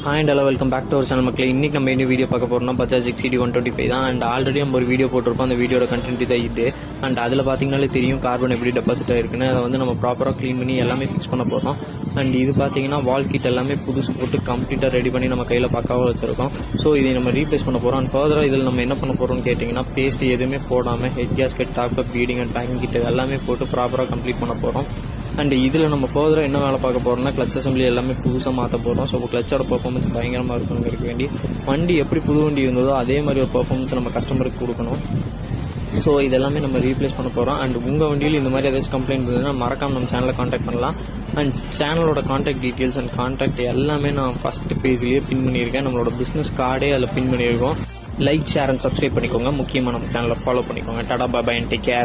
hi and hello welcome back to our channel மக்களே இன்னைக்கு நம்ம என்ன வீடியோ பார்க்க போறோம்னா Bajaj XCD one twenty five தான் அண்ட் ஆல்ரெடி நம்ம ஒரு வீடியோ போட்டிருப்போம் அந்த வீடியோட கண்டென்ட் தான் இது அண்ட் அதில் பார்த்தீங்கனாலே தெரியும் கார்பன் எப்படி டெபாசிட் ஆயிருக்குன்னு அதை வந்து நம்ம ப்ராப்பராக க்ளீன் பண்ணி எல்லாமே ஃபிக்ஸ் பண்ண போகிறோம் அண்ட் இது பார்த்தீங்கன்னா வால் கிட் எல்லாமே புதுசு போட்டு கம்ப்ளீட்டாக ரெடி பண்ணி நம்ம கையில் பக்காவாக வச்சிருக்கோம் ஸோ இதை நம்ம ரீப்ளேஸ் பண்ண போகிறோம் அண்ட் ஃபர்தராக இதில் நம்ம என்ன பண்ண போகிறோம்னு கேட்டிங்கன்னா பேஸ்ட் எதுவுமே போடாமல் head gasket top up feeding and packing kit எல்லாமே போட்டு ப்ராப்பராக கம்ப்ளீட் பண்ண போகிறோம் அண்ட் இதில் நம்ம ஃபர்தராக என்ன வேலை பார்க்க போறோம்னா கிளச் அசம்பிளி எல்லாமே புதுசாக மாற்ற போகிறோம் ஸோ கிளச்சோட பர்ஃபார்மன்ஸ் பயங்கரமாக இருக்கணுங்கிறதுக்கு வேண்டி வண்டி எப்படி புது வண்டி இருந்ததோ அதே மாதிரி ஒரு பர்ஃபார்மன்ஸ் நம்ம கஸ்டமருக்கு கொடுக்கணும் ஸோ இதெல்லாமே நம்ம ரீப்ளேஸ் பண்ண போகிறோம் அண்ட் உங்கள் வண்டியில் இந்த மாதிரி ஏதாச்சும் கம்ப்ளைண்ட் இருந்ததுன்னா மறக்காம நம்ம சேனலை காண்டாக்ட் பண்ணலாம் அண்ட் சேனலோட காண்டாக்ட் டீட்டெயில்ஸ் அண்ட் காண்டாக்ட் எல்லாமே நான் ஃபர்ஸ்ட் பேஜ்லேயே பின் பண்ணியிருக்கேன் நம்மளோட பிஸ்னஸ் கார்டே அதில் பின் பண்ணியிருக்கோம் லைக் ஷேர் அண்ட் சப்ஸ்கிரைப் பண்ணிக்கோங்க முக்கியமாக நம்ம சேனலை ஃபாலோ பண்ணிக்கோங்க டாடா பாபா அண்ட் டேக் கேர்